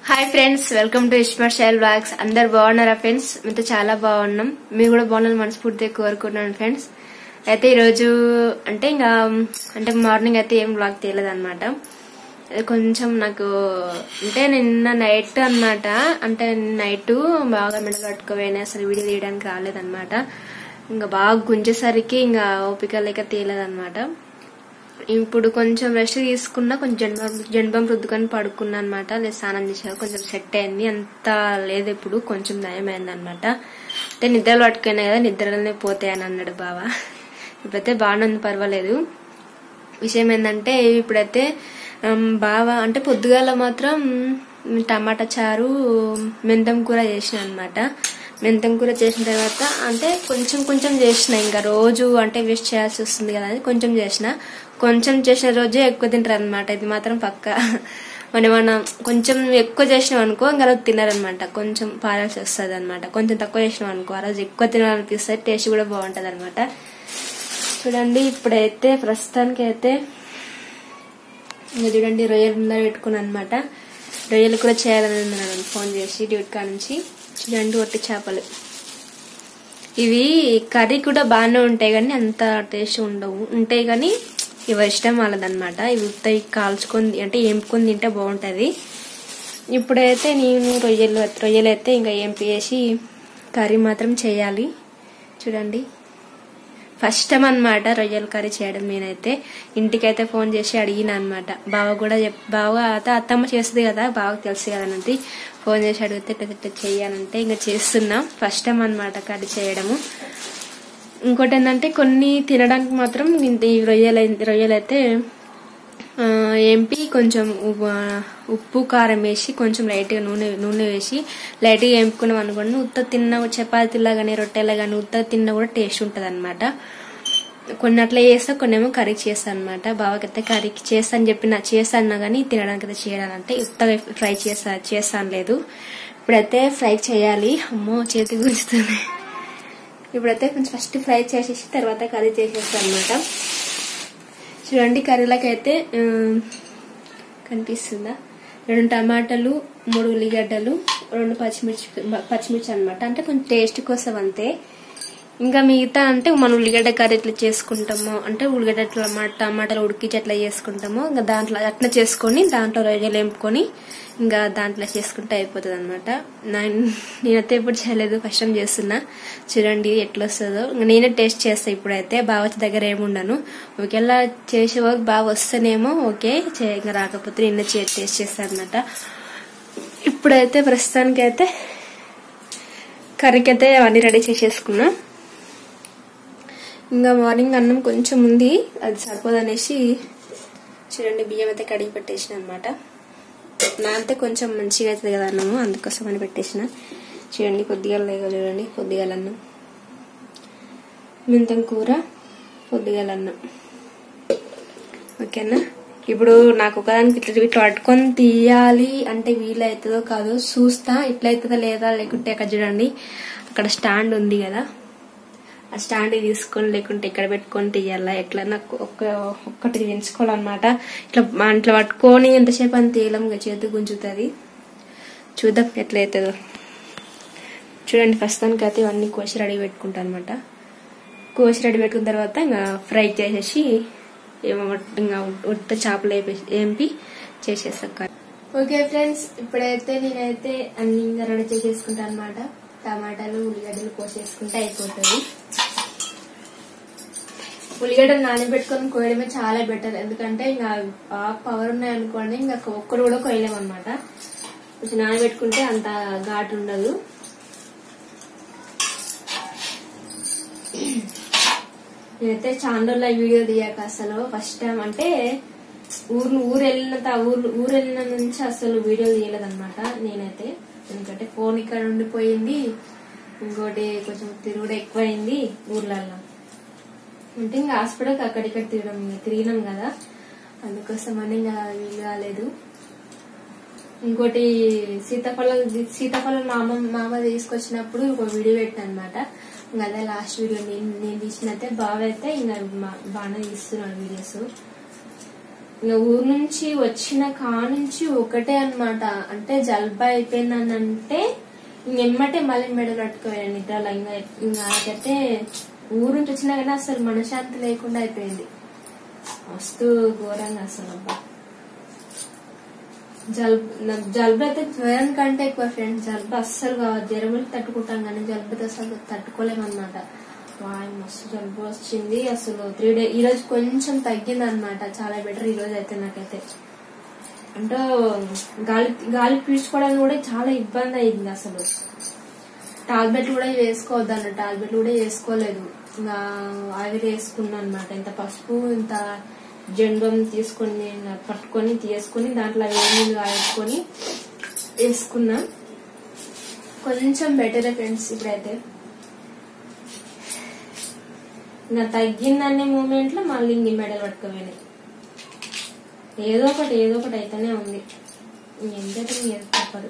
Hi friends welcome to ఇష్మర్ షైల్ blogs అందరు బాగున్నారా ఫ్రెండ్స్ మీతో చాలా బాగున్నాం మీరు కూడా బాగున్నారని మనస్ఫూర్తిగా కోరుకుంటున్నాను ఫ్రెండ్స్ అయితే ఈరోజు అంటే ఇంకా అంటే మార్నింగ్ అయితే ఏం బ్లాగ్ తీయలేదు అనమాట కొంచెం నాకు అంటే నిన్న నైట్ అన్నమాట అంటే నైట్ బాగా మెడ కట్టుకోపోయినా అసలు వీడియో తీయడానికి రాలేదన్నమాట ఇంకా బాగా గుంజేసరికి ఇంకా ఓపిక లేక తీయలేదన్నమాట ఇప్పుడు కొంచెం రెస్ట్ తీసుకున్నా కొంచెం జన్మం జన్మం రుద్దుకొని పడుకున్నా అనమాట లేదు స్నానం చేసాక కొంచెం సెట్ అయింది అంత లేదు ఇప్పుడు కొంచెం నయం అయింది అనమాట అంటే నిద్రలు పట్టుకున్నాయి కదా నిద్రలనే పోతాయని అన్నాడు బావ ఇప్పుడైతే బాగానే ఉంది పర్వాలేదు విషయం ఏంటంటే ఇప్పుడైతే ఉమ్, బావ అంటే పొద్దుగాల మాత్రం టమాటా చారు మెంతం కూర చేసిన అనమాట మెంతం కూర చేసిన తర్వాత అంటే కొంచెం కొంచెం చేసిన ఇంకా రోజు అంటే వేస్ట్ చేయాల్సి వస్తుంది కదా అని కొంచెం చేసిన కొంచెం చేసిన రోజే ఎక్కువ తింటారు అనమాట ఇది మాత్రం పక్క మనం మనం కొంచెం ఎక్కువ చేసినాం అనుకో ఇంకా రోజు తినరనమాట కొంచెం పారాల్సి వస్తుంది అనమాట కొంచెం తక్కువ చేసినాం అనుకో ఆ రోజు ఎక్కువ తినాలనిపిస్తుంది టేస్ట్ కూడా బాగుంటది అనమాట చూడండి ఇప్పుడైతే ప్రస్తుతానికి అయితే ఇంకా చూడండి రొయ్యలు ముందర పెట్టుకున్నాను అనమాట రొయ్యలు కూడా చేయాలని ఉంది నన్ను ఫోన్ చేసి డ్యూటీ కాడ నుంచి చూడండి ఒట్టి చేపలు ఇవి కర్రీ కూడా బాగానే ఉంటాయి కానీ అంత టేస్ట్ ఉండవు ఉంటాయి కానీ ఇవి ఇష్టం వాళ్ళదన్నమాట ఇవి ఉత్తవి కాల్చుకొని అంటే ఏంపుకొని తింటే బాగుంటుంది ఇప్పుడైతే నేను రొయ్యలు రొయ్యలు అయితే ఇంకా ఏంపి వేసి కర్రీ మాత్రం చేయాలి చూడండి ఫస్ట్ టైం అనమాట రొయ్యల కర్రీ చేయడం నేనైతే ఇంటికైతే ఫోన్ చేసి అడిగిన అనమాట బావ కూడా చెప్ బావ అత అత్తమ్మ చేస్తుంది కదా బావకు తెలుసు కదా అన్నది ఫోన్ చేసి అడిగితే ఇట్లా ఇట్లా చెయ్యాలంటే ఇంకా చేస్తున్నా ఫస్ట్ టైం అనమాట కర్రీ చేయడము ఇంకోటి ఏంటంటే కొన్ని తినడానికి మాత్రం ఇంత ఈ రొయ్యలు రొయ్యలు అయితే ఆ, ఏంపి కొంచెం ఉప్పు ఉప్పు కారం వేసి కొంచెం లైట్గా నూనె నూనె వేసి లైట్గా వేపుకున్నాం అనుకోండి ఉత్త తిన్న చపాతీలా కానీ రొట్టెలా కానీ ఉత్త తిన్న కూడా టేస్ట్ ఉంటుంది అనమాట కొన్ని అట్లా చేస్తా కొన్ని ఏమో కర్రీ చేస్తాను అనమాట బావకైతే కర్రీకి చేస్తాను చెప్పిన చేస్తాను కానీ తినడానికి అయితే చేయాలంటే ఉత్తగా ఫ్రై చేస్తా చేస్తాను లేదు ఇప్పుడైతే ఫ్రై చేయాలి అమ్మో చేతి గుంజుతుంది ఇప్పుడైతే కొంచెం ఫస్ట్ ఫ్రై చేసేసి తర్వాత కర్రీ చేసేస్తాను అనమాట చూడండి కర్రీలకు అయితే ఆ, కనిపిస్తుందా రెండు టమాటాలు మూడు ఉల్లిగడ్డలు రెండు పచ్చిమిర్చి పచ్చిమిర్చి అనమాట అంటే కొంచెం టేస్ట్ కోసం అంతే ఇంకా మిగతా అంటే మనం ఉల్లిగడ్డ కర్రీ ఎట్లా చేసుకుంటామో అంటే ఉల్లిగడ్డ టమా- టమాటాలు ఉడికించి ఎట్లా చేసుకుంటామో ఇంకా దాంట్లో అట్లా చేసుకొని దాంట్లో రొయ్యలు వేపుకొని ఇంకా దాంట్లో చేసుకుంటే అయిపోతుంది అనమాట నేనైతే ఎప్పుడు చేయలేదు ఫస్ట్ టైం చేస్తున్నా చూడండి ఎట్లా వస్తుందో ఇంకా నేనే టేస్ట్ చేస్తా ఇప్పుడైతే బాగా వచ్చే దగ్గర ఏముండను ఒకవేళ చేసే వరకు బాగా వస్తేనేమో ఓకే చే- ఇంకా రాకపోతే నిన్న టేస్ట్ చేస్తాను అనమాట ఇప్పుడైతే ప్రస్తుతానికి అయితే కర్రీకి అయితే అవన్నీ రెడీ చేసేసుకున్నా ఇంకా మార్నింగ్ అన్నం కొంచెం ఉంది అది సరిపోదనేసి చూడండి బియ్యం అయితే కడిగి పెట్టేసిన అనమాట నాంతే కొంచెం మంచిగా అవుతుంది కదా అన్నము అందుకోసం అని పెట్టేసిన చూడండి కొద్దిగా లేక చూడండి కొద్దిగా అన్నం మెంతం కూర కొద్దిగా అన్నం ఓకేనా ఇప్పుడు నాకు ఒకదానికి ఇట్లా ఇట్లా పట్టుకొని తీయాలి అంటే వీలవుతుందో కాదో చూస్తా ఇట్లా అవుతుందా లేదా లేకుంటే అక్కడ చూడండి అక్కడ స్టాండ్ ఉంది కదా ఆ స్టాండ్ తీసుకొని లేకుంటే ఇక్కడ పెట్టుకొని తీయాలా ఎట్లా నాకు ఒక్క ఒక్కటి ఎంచుకోవాలన్నమాట ఇట్లా ఇట్లా పట్టుకొని ఎంతసేపు అని తీయలం ఇంకా చేతి గుంజుతుంది చూద్దాం ఎట్లా అవుతుందో చూడండి ప్రస్తుతానికి అయితే ఇవన్నీ కోసి రెడీ పెట్టుకుంటాను అనమాట కోసి రెడీ పెట్టుకున్న తర్వాత ఇంకా ఫ్రై చేసేసి ఏమో ఇంకా ఉత్త చేపలు వేపేసి ఏంపి చేసేస్తాను ఓకే ఫ్రెండ్స్ ఇప్పుడైతే నేనైతే అన్ని ఇంకా రెడీ చేసేసుకుంటాను అనమాట టమాటాలు ఉల్లిగడ్డలు కోసేసుకుంటే అయిపోతుంది ఉల్లిగడ్డలు నానబెట్టుకొని కోయడమే చాలా బెటర్ ఎందుకంటే ఇంకా ఆ పవర్ ఉన్నాయనుకోండి ఇంకా ఒక్కడు కూడా కోయలేము అనమాట కొంచెం నానబెట్టుకుంటే అంత ఘాటు ఉండదు నేనైతే చాలా రోజుల వీడియో తీయక అసలు ఫస్ట్ టైం అంటే ఊరు ఊరు వెళ్ళిన త- ఊరు ఊరు వెళ్ళిన నుంచి అసలు వీడియో తీయలేదన్నమాట నేనైతే ఎందుకంటే ఫోన్ ఇక్కడ ఉండిపోయింది ఇంకోటి కొంచెం తిరుగుడు ఎక్కువైంది ఊర్లలో అంటే ఇంకా హాస్పిటల్కి అక్కడిక్కడ తిరగడం ఇంకా తిరిగినాం కదా అందుకోసం అని ఇంకా వీలు కాలేదు ఇంకోటి సీతాఫలం సీతాఫలం మామ మామ తీసుకొచ్చినప్పుడు ఒక వీడియో పెట్టాను అనమాట ఇంకా అదే లాస్ట్ వీడియో నేను నేను తీసినైతే బాగా అయితే ఇంకా మా- బాగానే తీస్తున్నాను వీడియోస్ ఇంకా ఊరు నుంచి వచ్చిన కా నుంచి ఒకటే అన్నమాట అంటే జలుబు అయిపోయిందని అంటే ఎమ్మటే మళ్ళీ మెడలు పట్టుకోవాలి నిద్రలో ఇంకా ఇంకా నాకైతే ఊరు నుంచి వచ్చినా కానీ అసలు మనశాంతి లేకుండా అయిపోయింది మస్తు ఘోరంగా అసలు అబ్బా జలుబు నాకు జలుబు అయితే జ్వరం కంటే ఎక్కువ ఫ్రెండ్స్ జలుబు అస్సలు కాదు జ్వరం తట్టుకుంటాం కానీ జలుబు అయితే అసలు తట్టుకోలేమన్నమాట వాయ్ మస్తు జలుబు వచ్చింది అసలు త్రీ డే ఈ రోజు కొంచెం తగ్గింది అనమాట చాలా బెటర్ ఈ రోజు అయితే నాకైతే అంటే గాలి గాలి పీల్చుకోవడానికి కూడా చాలా ఇబ్బంది అయింది అసలు టాబ్లెట్ కూడా వేసుకోవద్దు అన్న టాబ్లెట్ కూడా వేసుకోలేదు ఇంకా ఆవిరి వేసుకున్నా అనమాట ఇంత పసుపు ఇంత జెండం తీసుకొని పట్టుకొని తీసుకొని దాంట్లో వేడి నీళ్ళు వేసుకొని వేసుకున్నా కొంచెం బెటర్ ఫ్రెండ్స్ ఇప్పుడైతే ఇంకా తగ్గిందనే మూమెంట్ లో మళ్ళీ ఇంక మెడల్ పట్టుకోపోయినాయి ఏదో ఒకటి ఏదో ఒకటి అయితేనే ఉంది ఎంతైతే ఏదో తప్పదు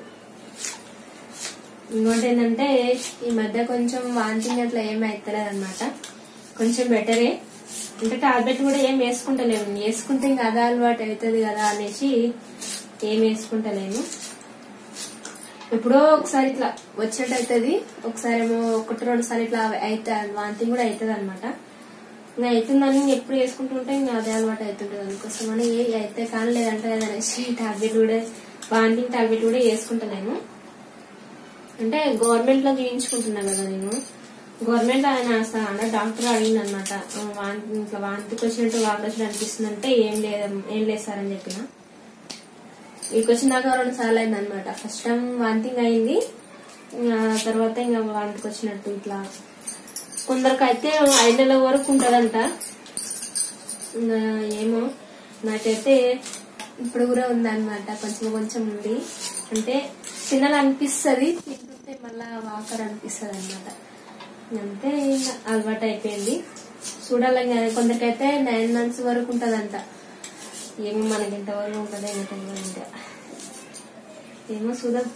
ఇంకోటి ఏంటంటే ఈ మధ్య కొంచెం వాంతింగ్ అట్లా ఏం అవుతలేదు అనమాట కొంచెం బెటరే అంటే టాబ్లెట్ కూడా ఏం వేసుకుంటలేము వేసుకుంటే ఇంకా అదే అలవాటు అవుతుంది కదా అనేసి ఏం వేసుకుంటలేను ఎప్పుడో ఒకసారి ఇట్లా వచ్చినట్టు అవుతుంది ఒకసారి ఏమో ఒకటి రెండు సార్లు ఇట్లా అయితే వాంతింగ్ కూడా అవుతుంది అనమాట ఇంకా అవుతుందని ఎప్పుడు వేసుకుంటుంటే ఇంకా అదే అలవాటు అవుతుంటుంది అందుకోసం అని ఏ అయితే కానీ లేదంటే అనేసి టాబ్లెట్ కూడా వాంతింగ్ టాబ్లెట్ కూడా వేసుకుంటలేను అంటే గవర్నమెంట్ లో చూయించుకుంటున్నా కదా నేను గవర్నమెంట్ ఆయన అసలు అంటే డాక్టర్ అడిగింది అనమాట ఇట్లా వాంతికి వచ్చినట్టు వాంతి వచ్చినట్టు అనిపిస్తుంది అంటే ఏం లేదు ఏం లేదు సార్ అని చెప్పిన ఇక్కడికి వచ్చిన దాకా రెండు సార్లు అయింది అనమాట ఫస్ట్ టైం వాంతింగ్ అయింది ఇంకా తర్వాత ఇంకా వాంతికి వచ్చినట్టు ఇట్లా కొందరికైతే ఐదు నెలల వరకు ఉంటదంట ఇంకా ఏమో నాకైతే ఇప్పుడు కూడా ఉందన్నమాట కొంచెం కొంచెం ఉంది అంటే తినాలి అనిపిస్తుంది తింటుంటే మళ్ళా వాకర్ అనిపిస్తుంది అనమాట అంతే ఇంకా అలవాటు అయిపోయింది చూడాలి ఇంకా కొందరికైతే నైన్ మంత్స్ వరకు ఉంటదంట ఏమో మనకి ఇంతవరకు ఉంటుందో ఏమో తెలియదు ఇంకా ఏమో చూద్దాం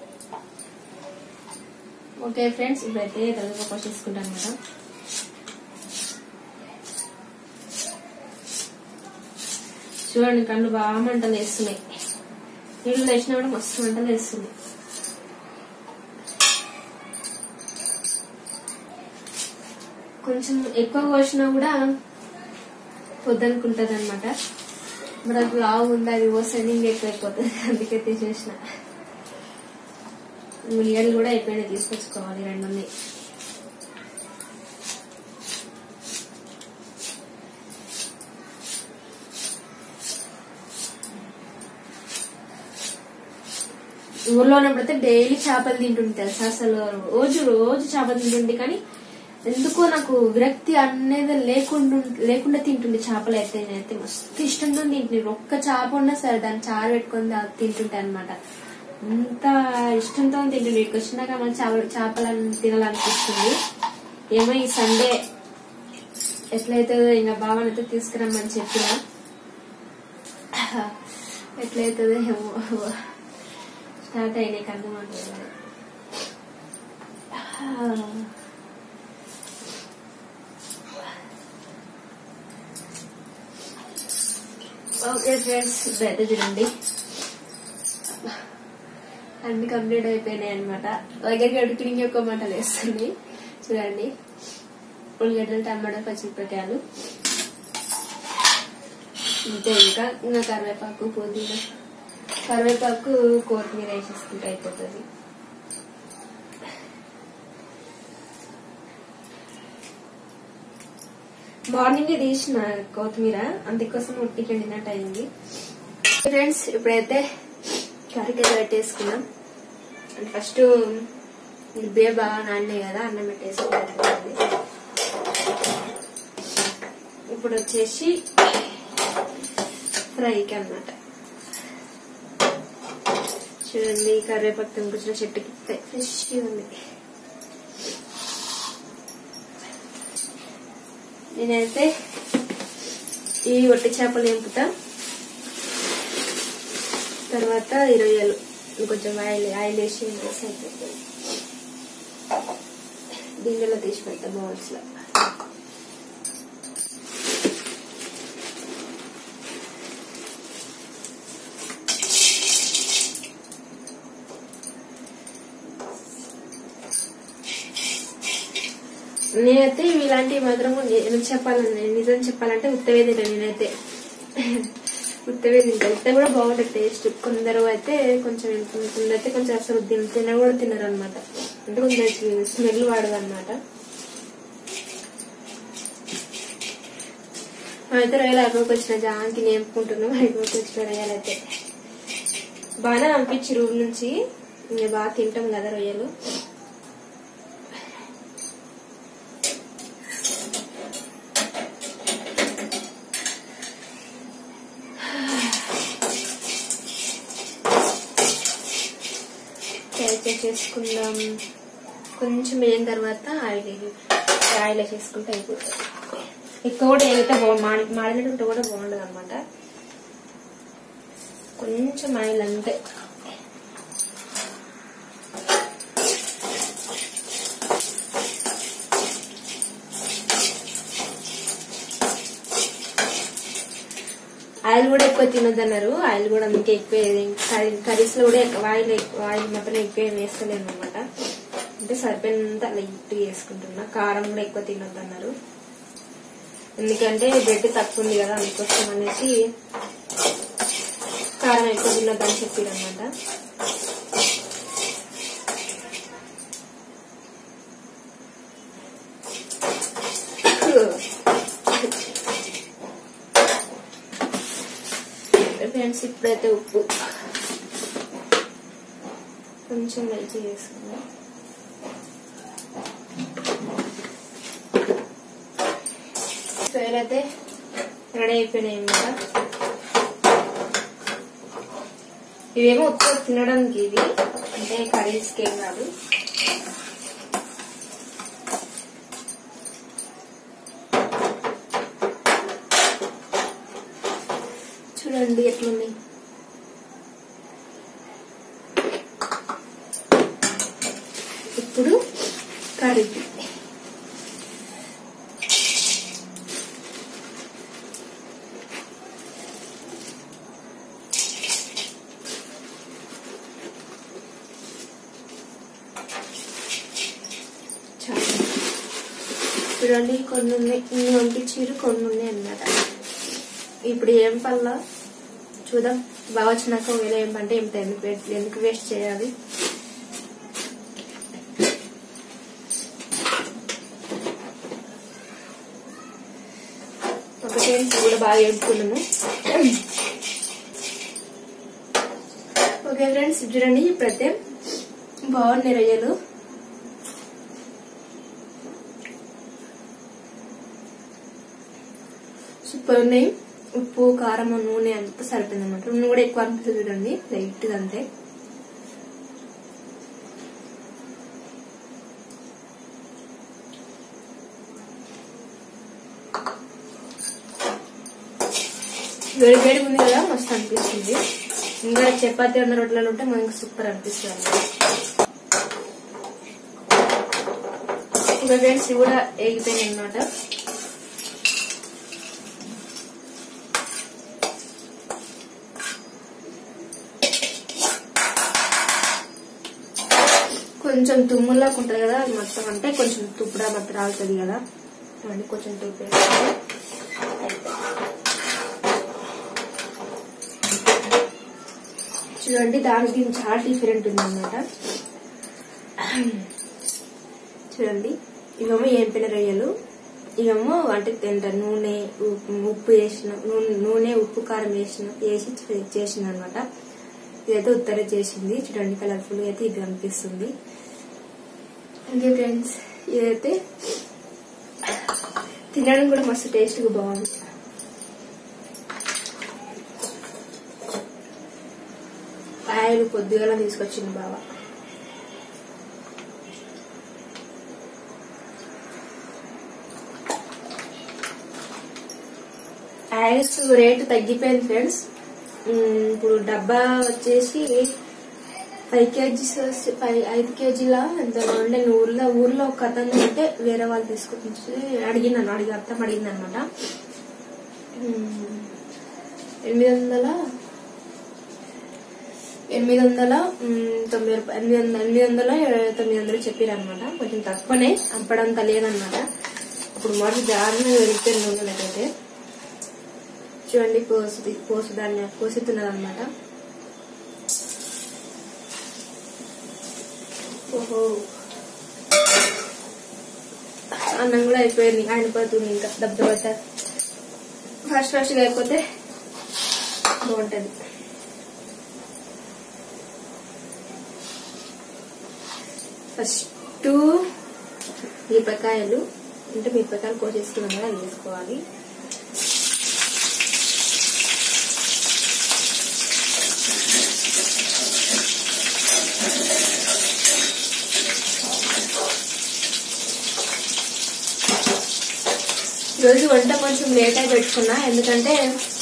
ఓకే ఫ్రెండ్స్ ఇప్పుడైతే తెలుగు కోసి తీసుకుంటాను మేడం చూడండి కళ్ళు బాగా మంటలు వేస్తున్నాయి నీళ్ళు తెచ్చినా కూడా మస్తు మంటలు వేస్తుంది కొంచెం ఎక్కువ కోసినా కూడా పొద్దనుకుంటది అనమాట మరి అది లావు ఉంది అది ఓసెండింగ్ ఎక్కువ అయిపోతుంది అందుకే తీసేసిన ఉల్లిగడ్డలు కూడా అయిపోయినాయి తీసుకొచ్చుకోవాలి రెండు ఉన్నాయి ఊర్లో ఉన్నప్పుడైతే డైలీ చేపలు తింటుంటే తెలుసా అసలు రోజు రోజు చేపలు తింటుండే కానీ ఎందుకో నాకు విరక్తి అనేది లేకుండా లేకుండా తింటుండే చేపలు అయితే నేనైతే మస్తు ఇష్టంతో తింటుండే ఒక్క చేప ఉన్నా సరే దాన్ని చారు పెట్టుకొని దా- తింటుంటే అనమాట అంత ఇష్టంతో తింటుండే ఇక్కడికి వచ్చినాక మన చేపలు చేపలను తినాలనిపిస్తుంది ఏమో ఈ సండే ఎట్లయితే ఇంకా బావనైతే తీసుకురమ్మని చెప్పిన ఎట్లయితుందో ఏమో స్టార్ట్ అయినాయి కన్ను మాటలు ఓకే ఫ్రెండ్స్ ఇప్పుడైతే చూడండి అన్ని కంప్లీట్ అయిపోయినాయి అనమాట దగ్గరికి అడుగుకి ఇంకొక మంటలు వేస్తుంది చూడండి ఉల్లిగడ్డలు టమాటా పచ్చిమిరపకాయలు ఇంతే ఇంకా ఇంకా కరివేపాకు పుదీనా కరివేపాకు కొత్తిమీర వేసేసుకుంటే అయిపోతుంది మార్నింగ్ తీసిన కొత్తిమీర అందుకోసం ఉట్టికి ఎండినట్టు అయింది ఫ్రెండ్స్ ఇప్పుడైతే కర్రీకి పెట్టేసుకున్నాం అంటే ఫస్ట్ బియ్య బాగా నాన్నే కదా అన్నం పెట్టేసుకున్నాం ఇప్పుడు వచ్చేసి ఫ్రైకి అన్నమాట చూడండి కరివేపాకు తెంపుకొచ్చిన చెట్టుకి ఫ్రెష్ ఉంది నేనైతే ఈ ఒట్టి చేపలు ఎంపుతా తర్వాత ఈ రొయ్యలు ఇంకొంచెం ఆయిల్ ఆయిల్ వేసి వేసి అయిపోతుంది గింజలో తీసి పెడతా బౌల్స్ లో నేనైతే ఇలాంటివి మాత్రం ఎందుకు చెప్పాలని నిజం చెప్పాలంటే ఉత్తవే తింటా నేనైతే ఉత్తవే తింటా ఉత్త కూడా బాగుంటుంది టేస్ట్ కొందరు అయితే కొంచెం కొందరు అయితే కొంచెం అసలు తిన తిన కూడా తినరు అనమాట అంటే కొంచెం స్మెల్ వాడదు అనమాట అయితే రొయ్యలు అయిపోయి వచ్చిన జాంకి నేర్పుకుంటున్నాం అయిపోయి వచ్చిన రొయ్యలు అయితే బాగానే పంపించి రూమ్ నుంచి ఇంకా బాగా తింటాం కదా రొయ్యలు ఫ్రై చేసుకుందాం కొంచెం వేయిన తర్వాత ఆయిల్ ఆయిల్ వేసేసుకుంటే అయిపోతుంది ఎక్కువ కూడా ఏదైతే బాగుంది మాడి మాడినట్టు ఉంటే కూడా బాగుండదు అనమాట కొంచెం ఆయిల్ అంతే ఆయిల్ కూడా ఎక్కువ తినొద్దన్నారు ఆయిల్ కూడా అందుకే ఎక్కువ కర్రీస్ లో కూడా ఎక్కువ ఆయిల్ ఎక్కువ ఆయిల్ మాత్రం ఎక్కువ ఏం వేస్తలేను అనమాట అంటే సరిపోయినంత లైట్ వేసుకుంటున్నా కారం కూడా ఎక్కువ తినొద్దన్నారు ఎందుకంటే బ్రెడ్ తక్కువ ఉంది కదా అందుకోసం అనేసి కారం ఎక్కువ తినొద్దని చెప్పారు అనమాట ఫ్రెండ్స్ ఇప్పుడైతే ఉప్పు కొంచెం లైట్ చేసుకుందాం ఫ్రైలు అయితే రెడీ అయిపోయినాయి అన్నమాట ఇవేమో ఉత్తర తినడానికి ఇది అంటే కర్రీస్కి ఏం కాదు చూడండి ఎట్లున్నాయి ఇప్పుడు కర్రీ చాలా చూడండి కొన్ని ఉన్నాయి ఇన్ని పంపించారు కొన్ని ఉన్నాయి అన్నమాట ఇప్పుడు ఏం పళ్ళ చూద్దాం బాగా వచ్చినాక ఒకవేళ ఏం పంటే ఏం ఎందుకు వే- ఎందుకు వేస్ట్ చేయాలి ఒకటే ఇది కూడా బాగా వేపుకున్నాము ఓకే ఫ్రెండ్స్ చూడండి ఇప్పుడైతే బాగున్నాయి రొయ్యలు సూపర్ ఉన్నాయి ఉప్పు కారం నూనె అంతా సరిపోయింది అనమాట నూనె కూడా ఎక్కువ అనిపిస్తుంది చూడండి లైట్ గా అంతే వేడి వేడి ఉంది కదా మస్తు అనిపిస్తుంది ఇంకా చపాతీ ఉన్న రొట్టెలు ఉంటే మనకి సూపర్ అనిపిస్తుంది అన్నమాట ఇంకా ఫ్రెండ్స్ ఇవి కూడా వేగిపోయినాయి అనమాట కొంచెం తుమ్ములాగా ఉంటుంది కదా అది మొత్తం అంటే కొంచెం తుప్పుడా మొత్తం రాలుతుంది కదా అని కొంచెం తుప్పు వేసుకొని చూడండి దానికి దీనికి చాలా డిఫరెంట్ ఉంది అనమాట చూడండి ఇవేమో ఏంపిన రొయ్యలు ఇవేమో అంటే ఎంత నూనె ఉప్పు ఉప్పు వేసిన నూనె నూనె ఉప్పు కారం వేసిన వేసి చేసింది అనమాట ఇదైతే ఉత్తర చేసింది చూడండి కలర్ఫుల్ అయితే ఇది అనిపిస్తుంది ఓకే ఫ్రెండ్స్ ఇదైతే తినడం కూడా మస్తు టేస్ట్గా బాగుంది ఆయిల్ కొద్దిగా తీసుకొచ్చింది బావ ఆయిల్స్ రేటు తగ్గిపోయింది ఫ్రెండ్స్ ఉమ్, ఇప్పుడు డబ్బా వచ్చేసి ఫైవ్ కేజీస్ వస్తే- ఫైవ్ ఐదు కేజీల ఎంత ఉండే ఊర్లో ఊర్లో ఒక అతను అంటే వేరే వాళ్ళు తీసుకొచ్చి అడిగినాను అడిగి అర్థం అడిగింది అనమాట ఎనిమిది వందల ఎనిమిది వందల మ్, తొమ్మిది రూపాయలు ఎనిమిది వందల ఎనిమిది వందల తొమ్మిది వందలు చెప్పారు అనమాట కొంచెం తక్కువనే అప్పడంత లేదనమాట ఇప్పుడు మోటార్ దారుణంగా పెరిగిపోయింది నూనెలకైతే చూడండి పోసి పోసి దాన్ని పోసిస్తున్నది అనమాట ఓహో అన్నం కూడా అయిపోయింది ఆడిపోతుంది ఇంకా దెబ్బ ఫస్ట్ ఫస్ట్ అయిపోతే బాగుంటది ఫస్ట్ మిరపకాయలు అంటే మిరపకాయలు కోసేసుకున్నాం కదా అది వేసుకోవాలి ఈరోజు వంట కొంచెం లేట్ అయి పెట్టుకున్నా ఎందుకంటే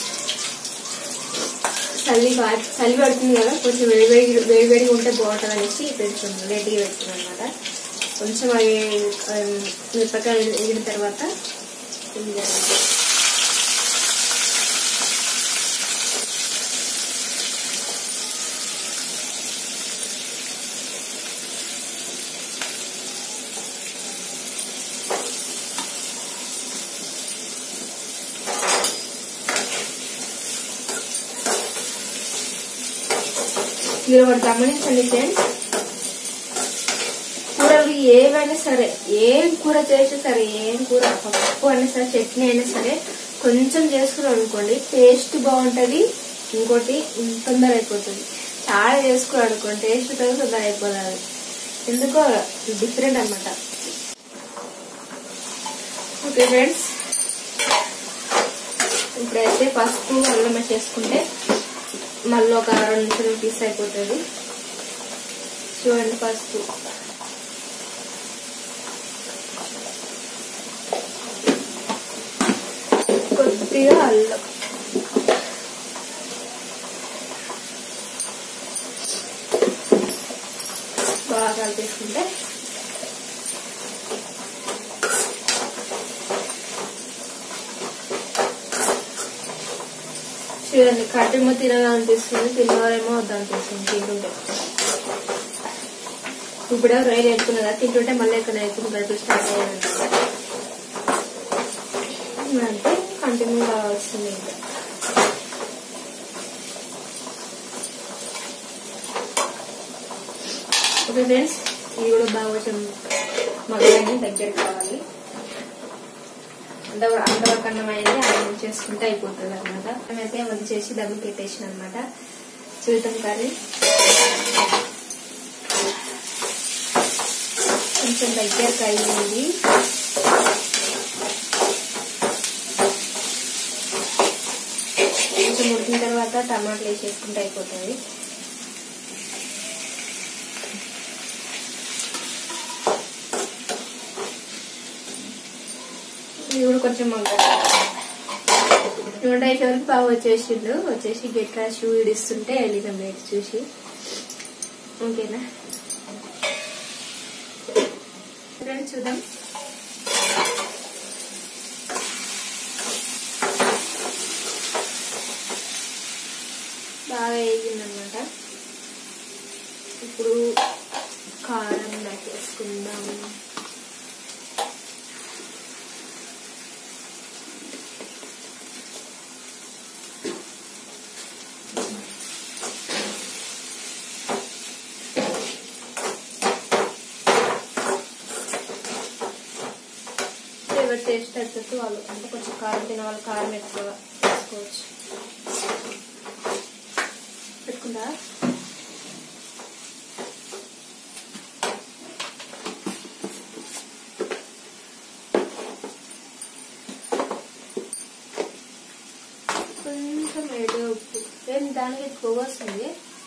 చలి బా- చలి పడుతుంది కదా కొంచెం వేడి వేడి వేడి వేడిగా ఉంటే బాగుంటుంది అనేసి కొంచెం లేట్గా పెట్టుకున్నాను అనమాట కొంచెం అవి ఆ, మిరపకాయలు వేగిన తర్వాత ఇది చేయాలి. మీరు ఒకటి గమనించండి ఫ్రెండ్స్ కూరలు ఏవైనా సరే ఏం కూర చేసినా సరే ఏం కూర పప్పు అయినా సరే చట్నీ అయినా సరే కొంచెం చేసుకున్నాం అనుకోండి టేస్ట్ బాగుంటది ఇంకోటి తొందర అయిపోతుంది చాలా చేసుకున్నాం అనుకోండి టేస్ట్ తొందర తొందర అయిపోతుంది ఎందుకో డిఫరెంట్ అన్నమాట ఓకే ఫ్రెండ్స్ ఇప్పుడైతే పసుపు అల్లం చేసుకుంటే మళ్ళీ ఒక రెండు నిమిషాలు పీస్ అయిపోతుంది చూడండి పసుపు కొద్దిగా అల్లం బాగా కలిపేసుకుంటే చూడండి కట్టేమో తినగా అనిపిస్తుంది తిన్నవారేమో వద్దనిపిస్తుంది తింటుంటే ఇప్పుడు రొయ్యలు వేసుకున్నా కదా తింటుంటే మళ్ళీ ఎక్కడ వేసుకుని గడుపు స్టార్ట్ అయ్యారంట అంటే కంటిన్యూగా వస్తుంది ఇంకా ఓకే ఫ్రెండ్స్ ఇది కూడా బాగా కొంచెం మగ్గాన్ని దగ్గర కావాలి అంతవరకు అంతవరకు అన్నం అయింది అన్నం చేసుకుంటే అయిపోతుంది అనమాట అయితే వంట చేసి డబ్బులు పెట్టేసిన అనమాట చూద్దాం కర్రీ కొంచెం దగ్గరకు అయ్యింది కొంచెం ఉడికిన తర్వాత టమాటాలు వేసేసుకుంటే అయిపోతుంది ఇది కూడా కొంచెం మగ్గాలి నూట ఐదు వరకు బాగా వచ్చేసిండు వచ్చేసి గెట్ షూ ఇడిస్తుంటే వెళ్ళినాం బయట చూసి ఓకేనా ఫ్రెండ్స్ చూద్దాం బాగా వేగిందనమాట ఇప్పుడు కారం వేసుకుందాం ఎవరి టేస్ట్ తగ్గట్టు వాళ్ళు అంటే కొంచెం కారం తినే వాళ్ళు కారం ఎక్కువ వేసుకోవచ్చు పెట్టుకుంటా కొంచెం ఏదో ఉప్పు ఏం దానికి ఎక్కువ వస్తుంది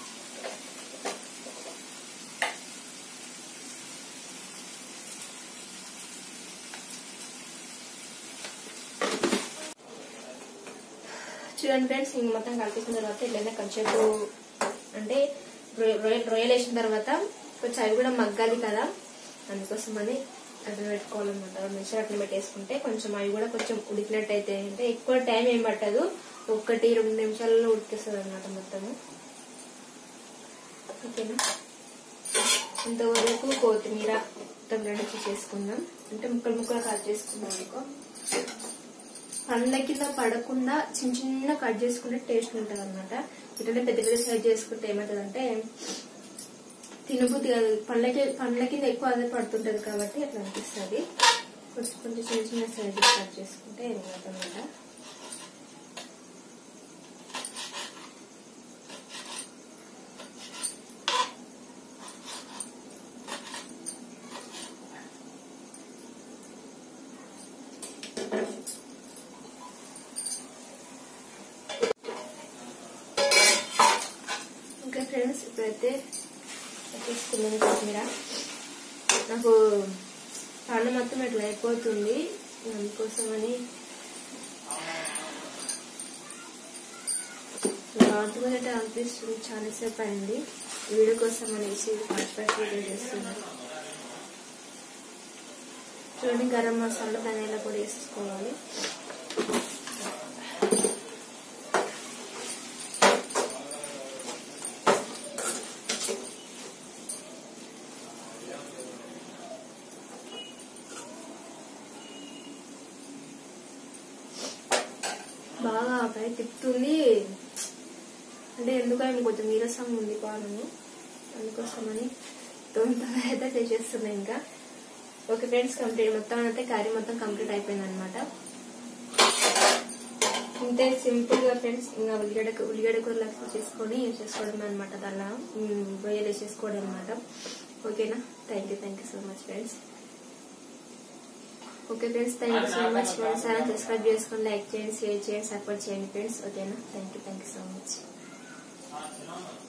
చూడండి ఫ్రెండ్స్ ఇంక మొత్తం కలిపేసిన తర్వాత ఇట్లయితే కొంచెంసేపు అంటే రొయ్య- రొయ్యలు రొయ్యలు వేసిన తర్వాత కొంచెం అవి కూడా మగ్గాలి కదా అందుకోసం అని అట్లా పెట్టుకోవాలన్నమాట రెండు నిమిషాలు అట్లా పెట్టేసుకుంటే కొంచెం అవి కూడా కొంచెం ఉడికినట్టు అయితే అంటే ఎక్కువ టైం ఏం పట్టదు ఒకటి రెండు నిమిషాలలో ఉడికేస్తుంది అనమాట మొత్తము ఓకేనా ఇంతవరకు కొత్తిమీర మొత్తం రెడీ చేసుకుందాం అంటే ముక్కలు ముక్కలు కట్ చేసుకుందాం అనుకో పండ్ల కింద పడకుండా చిన్న చిన్న కట్ చేసుకుంటే టేస్ట్ ఉంటుంది అనమాట ఇట్లనే పెద్ద పెద్ద సైజ్ చేసుకుంటే ఏమవుతుందంటే తినబుద్ధి కాదు పండ్లకి పండ్ల కింద ఎక్కువ అదే పడుతుంటది కాబట్టి అట్లా అనిపిస్తుంది కొంచెం కొంచెం చిన్న చిన్న సైజ్ కట్ చేసుకుంటే ఏమవుతుందన్నమాట ఇంకా ఫ్రెండ్స్ ఇప్పుడైతే తీసుకున్నాను కొత్తిమీర నాకు పండు మొత్తం ఇట్లా అయిపోతుంది అందుకోసమని బాగుంటుందంటే అనిపిస్తుంది చాలాసేపు అయింది వీడియో కోసం అనేసి ఫాస్ట్ ఫాస్ట్ వీడియో చేస్తున్నాను చూడండి గరం మసాలా ధనియాల పొడి వేసుకోవాలి బాగా పై తిప్పుతుంది అంటే ఎందుకంటే కొంచెం నీరసం ఉంది పానము అందుకోసమని తొందరగా అయితే చేసేస్తున్నాయి ఇంకా ఓకే ఫ్రెండ్స్ కంప్లీట్ మొత్తం అయితే కర్రీ మొత్తం కంప్లీట్ అయిపోయింది అనమాట ఇంతే సింపుల్ గా ఫ్రెండ్స్ ఇంకా ఉల్లిగడ్డ ఉల్లిగడ్డ కూరలు చేసుకొని చేసుకోవడం అనమాట దానిలో రొయ్యలు వేసేసుకోవడం అనమాట ఓకేనా thank you thank you so much friends okay friends thank you so much friends అలా సబ్స్క్రైబ్ చేసుకొని లైక్ చేయండి షేర్ చేయండి సపోర్ట్ చేయండి ఫ్రెండ్స్ ఓకేనా thank you thank you so much